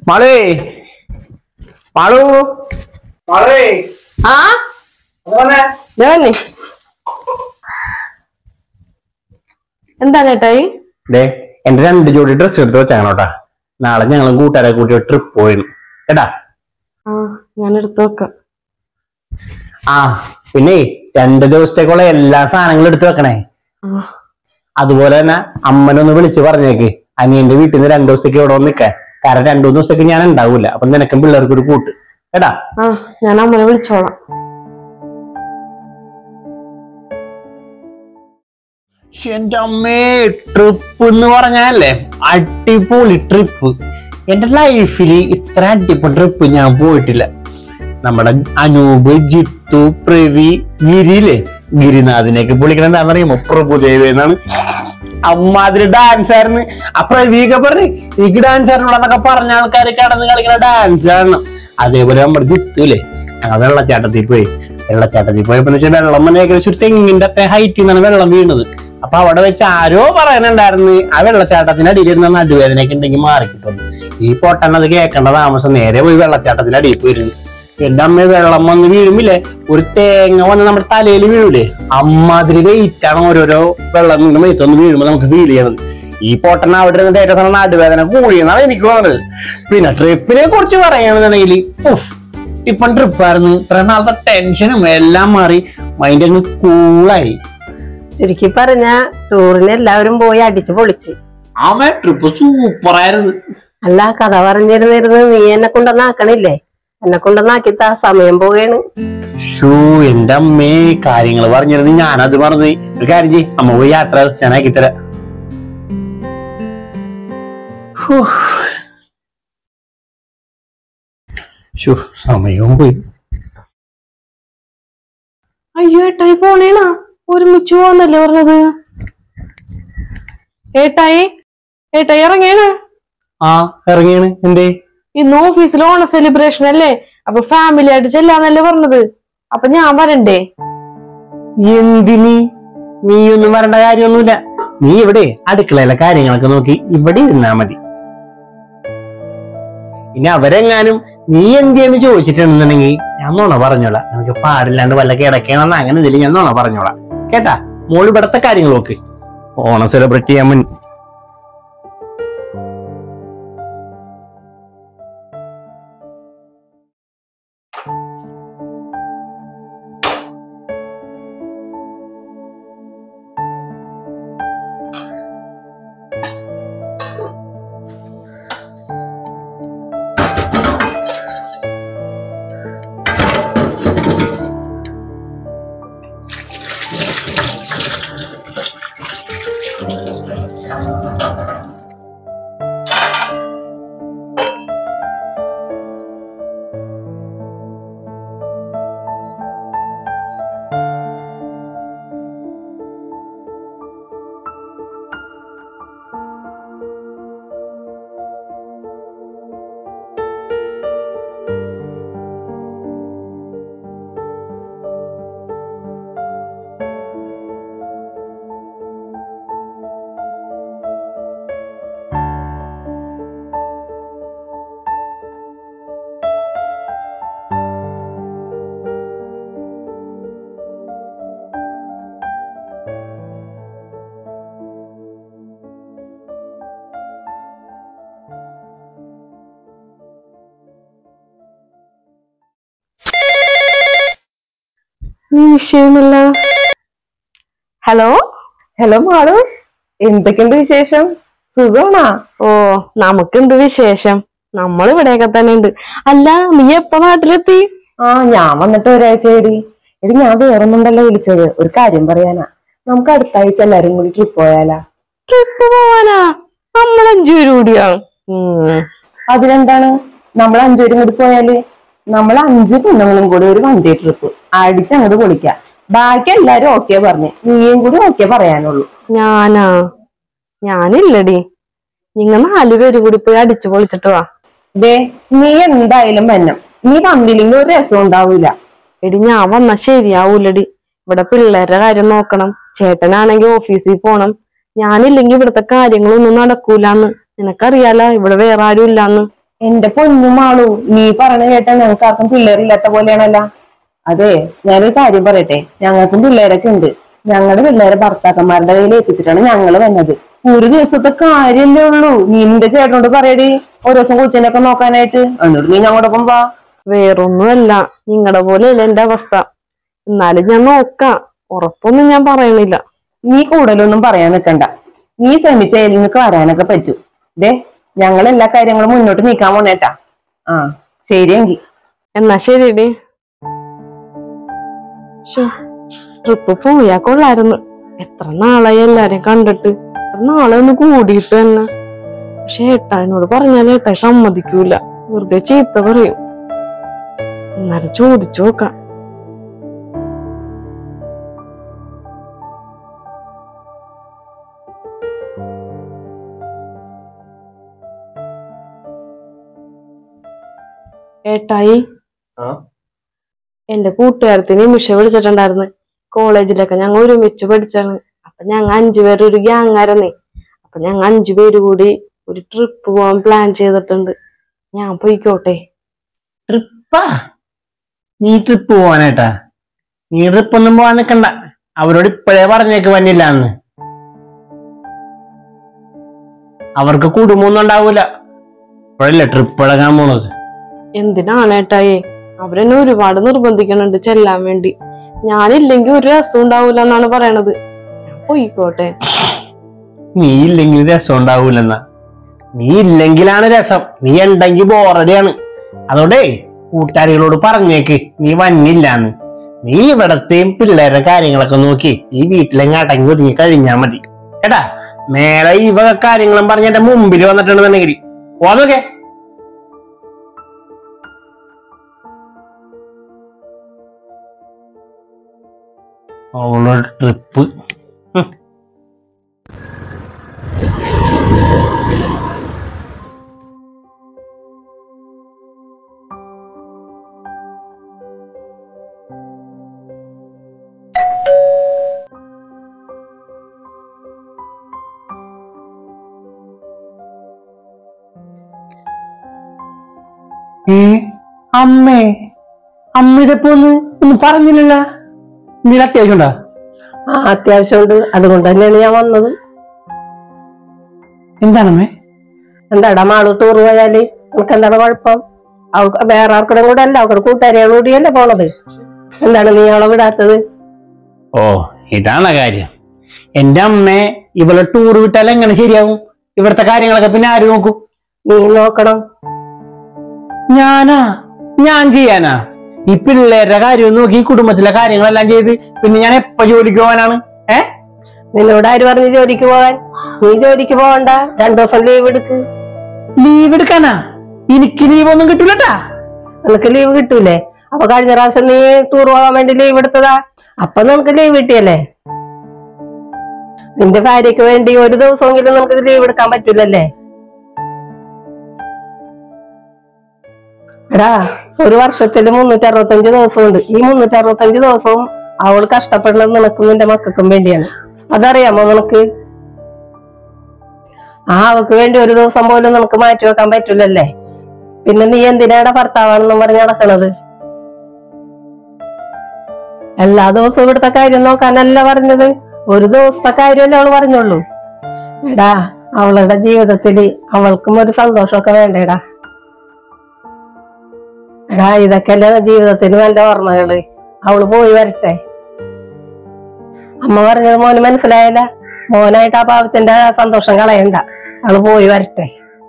മാളേ മാളു മാളേ ആ ഞാനേ എന്താ ചേട്ടായി ദേ എന്റെ രണ്ട് ജോഡി ഡ്രസ് എടുത്ത് വെച്ചാണോട്ടാ നാളെ ഞങ്ങൾ കൂട്ടുകാരെ കൂട്ടി ട്രിപ്പ് പോയിരുന്നു കേട്ടാ ആ ഞാൻ എടുത്തു വെക്കാം ആ പിന്നെ രണ്ട് ദിവസത്തേക്കുള്ള എല്ലാ സാധനങ്ങളും എടുത്ത് വെക്കണേ ആ, അതുപോലെ തന്നെ അമ്മനൊന്ന് വിളിച്ച് പറഞ്ഞേക്ക് അനിയന്റെ വീട്ടിൽ നിന്ന് രണ്ടു ദിവസത്തേക്ക് ഇവിടെ വന്ന് നിൽക്കാൻ കാരണം രണ്ടു മൂന്ന് ദിവസത്തേക്ക് ഞാൻ ഉണ്ടാവൂല അപ്പൊ നിനക്കും പിള്ളേർക്ക് ഒരു കൂട്ട് കേട്ടാ ആ ഞാൻ അമ്മനെ വിളിച്ചോളാം ശ്ശെ, എന്റെ അമ്മേ ട്രിപ്പ് എന്ന് പറഞ്ഞാലേ അടിപൊളി ട്രിപ്പ് എന്റെ ലൈഫിൽ ഇത്ര അടിപൊളി ട്രിപ്പ് ഞാൻ പോയിട്ടില്ല നമ്മുടെ അനൂപ് ജിത്തു പ്രവി ഗിരിയില്ലേ ഗിരിനാഥിനെയൊക്കെ വിളിക്കണ എന്താണെന്ന് അറിയുമോ പ്രഭുദേവ എന്നാണ് അമ്മാതിരി ഡാൻസ് ആയിരുന്നു ആ പ്രവിയൊക്കെ പറഞ്ഞു എനിക്ക് ഡാൻസ് ആയിരുന്നുള്ളതൊക്കെ പറഞ്ഞ ആൾക്കാർ കടന്ന് കളിക്കുന്ന ഡാൻസ് ആണ് അതേപോലെ നമ്മുടെ ജിത്തുല്ലേ ഞങ്ങൾ വെള്ളച്ചാട്ടത്തിൽ പോയി വെള്ളച്ചാട്ടത്തിൽ പോയപ്പോ എന്ന് വെച്ചാൽ വെള്ളം വന്ന് ഏകദേശം ഒരു തെങ്ങിന്റെ ഒക്കെ ഹൈറ്റിൽ നിന്നാണ് വെള്ളം വീണത് അപ്പൊ അവിടെ വെച്ച് ആരോ പറയുന്നുണ്ടായിരുന്നു ആ വെള്ളച്ചാട്ടത്തിന്റെ അടിയിൽ ഇരുന്ന നടുവേദനയൊക്കെ ഉണ്ടെങ്കിൽ മാറിക്കിട്ടും ഈ പൊട്ടൻ അത് കേൾക്കേണ്ട താമസം നേരെ പോയി വെള്ളച്ചാട്ടത്തിന്റെ അടിയിൽ പോയിരുന്നു എന്റെ അമ്മ വെള്ളം വന്ന് വീഴുമില്ലേ ഒരു തേങ്ങ വന്ന് നമ്മുടെ തലയിൽ വീഴൂലേ അമ്മാതിരി വെയിറ്റ് ആണ് ഓരോരോ വെള്ളം വീണ് മേത്തൊന്ന് വീഴുമ്പോ നമുക്ക് ഫീൽ ചെയ്യണത് ഈ പൊട്ടൻ അവിടെ ഇരുന്നിട്ട് ഏറ്റവും നല്ല നടുവേദന കൂടിയെന്നാണ് എനിക്ക് തോന്നുന്നത് പിന്നെ ട്രിപ്പിനെ കുറിച്ച് പറയുകയാണെന്നുണ്ടെങ്കിൽ ഇപ്പം ട്രിപ്പായിരുന്നു ഇത്ര നാളത്തെ ടെൻഷനും എല്ലാം മാറി മൈൻഡ് അങ്ങ് കൂളായി ചുരുക്കി പറഞ്ഞ ടൂറിന് എല്ലാവരും പോയി അടിച്ചു പൊളിച്ച് ആമ ട്രിപ്പ് സൂപ്പറായിരുന്നു അല്ല കഥ പറഞ്ഞിരുന്നിരുന്ന് നീ എന്നെ കൊണ്ടൊന്നാക്കണില്ലേ എന്നെ കൊണ്ടൊന്നാക്കിത്താ സമയം പോവുകയാണ് ഷൂ എന്റെ അമ്മേ കാര്യങ്ങൾ പറഞ്ഞിരുന്നു ഞാനത് മറന്നു ഒരു കാര്യം ചെയ്യ് അമ്മ പോയി യാത്ര ഞാൻ ആക്കിത്തരാം ഹൂ. ശ്ശോ, സമയവും പോയി അയ്യോ ഏട്ടായി പോണേണാ ഒരുമിച്ച് പോന്നല്ലേ പറഞ്ഞത് ഏട്ടായി ഏട്ടായി ഇറങ്ങേണ് ആ ഇറങ്ങിയാണ് എന്തേ ഇന്ന് ഓഫീസിൽ ഓണ സെലിബ്രേഷൻ അല്ലേ അപ്പൊ ഫാമിലി ആയിട്ട് ചെല്ലാന്നല്ലേ പറഞ്ഞത് അപ്പൊ ഞാൻ വരണ്ടേ എന്തിനി നീ ഒന്നും വരേണ്ട കാര്യമൊന്നുമില്ല നീ ഇവിടെ അടുക്കളയിലെ കാര്യങ്ങളൊക്കെ നോക്കി ഇവിടെ ഇരുന്നാ മതി ഇനി അവരെങ്ങാനും നീ എന്തിയെന്ന് ചോദിച്ചിട്ടുണ്ടെന്നുണ്ടെങ്കിൽ ഞാൻ നോണ പറഞ്ഞോളാം നിനക്ക് പാടില്ലാണ്ട് വല്ല കിടക്കണമെന്ന് അങ്ങനെ ഇതിൽ ഞാൻ നോണ പറഞ്ഞോളാം കേട്ടാ മോള് ഇവിടത്തെ കാര്യങ്ങൾ നോക്ക് ഓണം സെലിബ്രേറ്റ് ചെയ്യാൻ മുൻ വിഷയമല്ല ഹലോ ഹലോ മാളു എന്തൊക്കെയുണ്ട് വിശേഷം സുഖമാണോ ഓ നമുക്കുണ്ട് വിശേഷം നമ്മൾ ഇവിടെയൊക്കെ തന്നെ ഉണ്ട് അല്ല നീ എപ്പോ നാട്ടിലെത്തി ആ ഞാൻ വന്നിട്ട് ഒരാഴ്ച എടി എടി ഞാൻ വേറൊന്നുണ്ടല്ലോ വിളിച്ചത് ഒരു കാര്യം പറയാനാ നമുക്ക് അടുത്ത ആഴ്ച എല്ലാരും കൂടി ട്രിപ്പ് പോയാലാ ട്രിപ്പ് പോവാനാ നമ്മൾ അഞ്ചൂര് കൂടിയാണ് ഉം. അതിനെന്താണ് നമ്മൾ അഞ്ചുപേരും കൂടി പോയാല് നമ്മൾ അഞ്ചു പെണ്ണുങ്ങളും കൂടി ഒരു വണ്ടി ട്രിപ്പ് അടിച്ചങ്ങോട്ട് പൊളിക്കാം ബാക്കി എല്ലാരും ഓക്കെ പറഞ്ഞു നീയും കൂടി ഓക്കെ പറയാനുള്ളൂ ഞാനാ ഞാനില്ലടി നിങ്ങൾ നാലുപേരും കൂടി പോയി അടിച്ചു പൊളിച്ചിട്ട് വാ ദേ നീ എന്തായാലും വന്നം നീ വന്നില്ലെങ്കിൽ ഒരു രസം ഉണ്ടാവൂല എടി ഞാൻ വന്നാ ശരിയാവൂലടി ഇവിടെ പിള്ളേരുടെ കാര്യം നോക്കണം ചേട്ടനാണെങ്കിൽ ഓഫീസിൽ പോണം ഞാനില്ലെങ്കി ഇവിടുത്തെ കാര്യങ്ങളൊന്നും നടക്കൂലെന്ന് നിനക്കറിയാലോ ഇവിടെ വേറെ ആരും ഇല്ലാന്ന് എന്റെ പൊന്നുമാളു നീ പറയണ കേട്ടാ ഞങ്ങൾക്ക് ആർക്കും പിള്ളേരില്ലാത്ത പോലെയാണല്ല അതെ ഞാനൊരു കാര്യം പറയട്ടെ ഞങ്ങൾക്കും പിള്ളേരൊക്കെ ഉണ്ട് ഞങ്ങളുടെ പിള്ളേരെ ഭർത്താക്കന്മാരുടെ കയ്യിൽ ഏൽപ്പിച്ചിട്ടാണ് ഞങ്ങള് വന്നത് ഒരു ദിവസത്തെ കാര്യല്ലേ ഉള്ളൂ നീ നിന്റെ ചേട്ടനോട് പറയടി ഒരു ദിവസം കൊച്ചിനൊക്കെ നോക്കാനായിട്ട് എന്നിട്ട് നീ ഞങ്ങളോടൊപ്പം വാ വേറൊന്നുമല്ല നിങ്ങളുടെ പോലെയല്ല എന്റെ അവസ്ഥ എന്നാലും ഞാൻ നോക്കാം ഉറപ്പൊന്നും ഞാൻ പറയണില്ല നീ കൂടുതലൊന്നും പറയാൻ നിൽക്കണ്ട നീ ശ്രമിച്ച നിനക്ക് വരാനൊക്കെ പറ്റും ദേ ഞങ്ങൾ എല്ലാ കാര്യങ്ങളും മുന്നോട്ട് നീക്കാൻ പോണേട്ടാ ആ ശരിയെങ്കി എന്നാ ശരിയടി ട്രിപ്പ് പോയാ കൊള്ളായിരുന്നു എത്ര നാളായി എല്ലാരെയും കണ്ടിട്ട് എത്ര നാളെ ഒന്ന് കൂടിയിട്ട് തന്നെ പക്ഷെ ഏട്ടാനോട് പറഞ്ഞാൽ ഏട്ടായി സമ്മതിക്കൂല വെറുതെ ചീത്ത പറയും എന്നാലും ചോദിച്ചു നോക്കാം ഏട്ടായി എന്റെ കൂട്ടുകാരത്തിന് നിമിഷ വിളിച്ചിട്ടുണ്ടായിരുന്നു കോളേജിലൊക്കെ ഞങ്ങൾ ഒരുമിച്ച് പഠിച്ചാണ് അപ്പൊ ഞങ്ങൾ അഞ്ചുപേര് ഒരു ഗ്യാങ്ങായിരുന്നേ അപ്പൊ ഞങ്ങൾ അഞ്ചുപേര് കൂടി ഒരു ട്രിപ്പ് പോകാൻ പ്ലാൻ ചെയ്തിട്ടുണ്ട് ഞാൻ പോയിക്കോട്ടെ ട്രിപ്പാ നീ ട്രിപ്പ് പോവാനേട്ടാ നീ ട്രിപ്പ് ഒന്നും പോവാൻ നിക്കണ്ട അവരോട് ഇപ്പോഴേ പറഞ്ഞേക്ക് വന്നില്ലാന്ന് അവർക്ക് കുടുംബമൊന്നും ഉണ്ടാവൂല ഇപ്പോഴല്ലേ ട്രിപ്പ് ഇളകാൻ പോണത് എന്തിനാണ് ഏട്ടായേ അവരെന്നെ ഒരുപാട് നിർബന്ധിക്കുന്നുണ്ട് ചെല്ലാൻ വേണ്ടി ഞാനില്ലെങ്കിൽ ഒരു രസം ഉണ്ടാവൂല എന്നാണ് പറയണത് ഞാൻ പോയിക്കോട്ടെ നീ ഇല്ലെങ്കിൽ രസം ഉണ്ടാവൂലെന്നാ നീ ഇല്ലെങ്കിലാണ് രസം നീ ഉണ്ടെങ്കിൽ ബോറടിയാണ് അതോടെ കൂട്ടുകാരികളോട് പറഞ്ഞേക്ക് നീ വന്നില്ലാന്ന് നീ ഇവിടത്തെയും പിള്ളേരുടെ കാര്യങ്ങളൊക്കെ നോക്കി ഈ വീട്ടിലെങ്ങ് അടങ്ങി ഒതുങ്ങി കഴിഞ്ഞാ മതി കേട്ടാ മേലെ ഈ വക കാര്യങ്ങളും പറഞ്ഞ എന്റെ മുമ്പിൽ വന്നിട്ടുണ്ടെന്നുണ്ടെങ്കിൽ പോന്നോക്കെ അവളൊരു ട്രിപ്പ് ഏ അമ്മേ അമ്മ ഇതപ്പോ ഒന്ന് ഒന്നും പറഞ്ഞില്ലല്ല നീ അത്യാവശ്യം ഉണ്ടാ ആ അത്യാവശ്യമുണ്ട് അതുകൊണ്ട് തന്നെയാണ് ഞാൻ വന്നത് എന്താണമ്മേ എന്താടാ മാളു ടൂർ പോയാല് നിനക്ക് എന്താണ് കുഴപ്പം അവൾക്ക് വേറെ ആർക്കും കൂടെ അല്ല അവരുടെ കൂട്ടുകാരികളോട് കൂടിയല്ലേ പോണത് എന്താണ് നീ അവളെ വിടാത്തത് ഓ ഇതാണ് കാര്യം എന്റെ അമ്മേ ഇവളെ ടൂർ വിട്ടാൽ എങ്ങനെ ശരിയാവും ഇവിടുത്തെ കാര്യങ്ങളൊക്കെ പിന്നെ ആര് നോക്കും നീ നോക്കണം ഞാനാ ഞാൻ ചെയ്യാനാ ഈ പിള്ളേരുടെ കാര്യം നോക്കി ഈ കുടുംബത്തിലെ കാര്യങ്ങളെല്ലാം ചെയ്ത് പിന്നെ ഞാൻ എപ്പോ ജോലിക്ക് പോകാനാണ് ഏ നിന്നോട് ആര് പറഞ്ഞ് ജോലിക്ക് പോകാൻ നീ ജോലിക്ക് പോകണ്ട രണ്ടു ദിവസം ലീവ് എടുക്ക് ലീവ് എടുക്കാനാ എനിക്ക് ലീവ് ഒന്നും കിട്ടൂലട്ടാ നിനക്ക് ലീവ് കിട്ടൂലേ അപ്പൊ കഴിഞ്ഞ പ്രാവശ്യം നീ ടൂർ പോകാൻ വേണ്ടി ലീവ് എടുത്തതാ അപ്പൊ നിനക്ക് ലീവ് കിട്ടിയല്ലേ നിന്റെ ഭാര്യക്ക് വേണ്ടി ഒരു ദിവസമെങ്കിലും നിനക്ക് ലീവ് എടുക്കാൻ പറ്റൂലല്ലേ എടാ ഒരു വർഷത്തിൽ മുന്നൂറ്റി അറുപത്തഞ്ച് ദിവസമുണ്ട് ഈ മുന്നൂറ്റി അറുപത്തഞ്ച് ദിവസവും അവൾ കഷ്ടപ്പെടുന്നത് നിനക്കും നിന്റെ മക്കൾക്കും വേണ്ടിയാണ് അതറിയാമോ നിനക്ക് ആ അവക്ക് വേണ്ടി ഒരു ദിവസം പോലും നിനക്ക് മാറ്റി വെക്കാൻ പറ്റൂലല്ലേ പിന്നെ നീ എന്തിനാണ് ഭർത്താവാണെന്നും പറഞ്ഞ് നടക്കണത് എല്ലാ ദിവസവും ഇവിടുത്തെ കാര്യം നോക്കാനല്ല പറഞ്ഞത് ഒരു ദിവസത്തെ കാര്യമല്ലേ അവള് പറഞ്ഞുള്ളൂ എടാ അവളുടെ ജീവിതത്തില് അവൾക്കും ഒരു സന്തോഷമൊക്കെ വേണ്ടേടാ എടാ ഇതൊക്കെയല്ലേ ജീവിതത്തിന് നല്ല ഓർമ്മകള് അവള് പോയി വരട്ടെ അമ്മ പറഞ്ഞത് മോന് മനസ്സിലായില്ല മോനായിട്ട് ആ പാവത്തിന്റെ ആ സന്തോഷം കളയണ്ട അവള് പോയി വരട്ടെ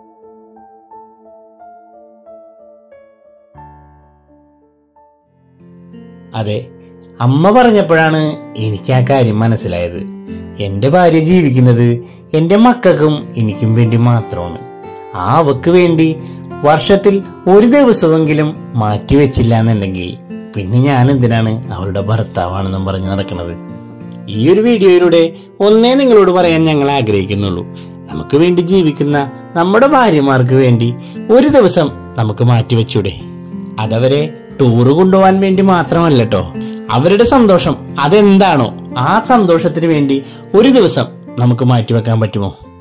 അതെ അമ്മ പറഞ്ഞപ്പോഴാണ് എനിക്ക് ആ കാര്യം മനസ്സിലായത് എന്റെ ഭാര്യ ജീവിക്കുന്നത് എന്റെ മക്കൾക്കും എനിക്കും വേണ്ടി മാത്രമാണ് ആ അവക്ക് വേണ്ടി വർഷത്തിൽ ഒരു ദിവസമെങ്കിലും മാറ്റിവെച്ചില്ല എന്നുണ്ടെങ്കിൽ പിന്നെ ഞാൻ എന്തിനാണ് അവളുടെ ഭർത്താവാണെന്നും പറഞ്ഞ് നടക്കുന്നത് ഈ ഒരു വീഡിയോയിലൂടെ ഒന്നേ നിങ്ങളോട് പറയാൻ ഞങ്ങൾ ആഗ്രഹിക്കുന്നുള്ളൂ നമുക്ക് വേണ്ടി ജീവിക്കുന്ന നമ്മുടെ ഭാര്യമാർക്ക് വേണ്ടി ഒരു ദിവസം നമുക്ക് മാറ്റിവെച്ചൂടെ അതവരെ ടൂറ് കൊണ്ടുപോകാൻ വേണ്ടി മാത്രമല്ല കേട്ടോ അവരുടെ സന്തോഷം അതെന്താണോ ആ സന്തോഷത്തിന് വേണ്ടി ഒരു ദിവസം നമുക്ക് മാറ്റിവെക്കാൻ പറ്റുമോ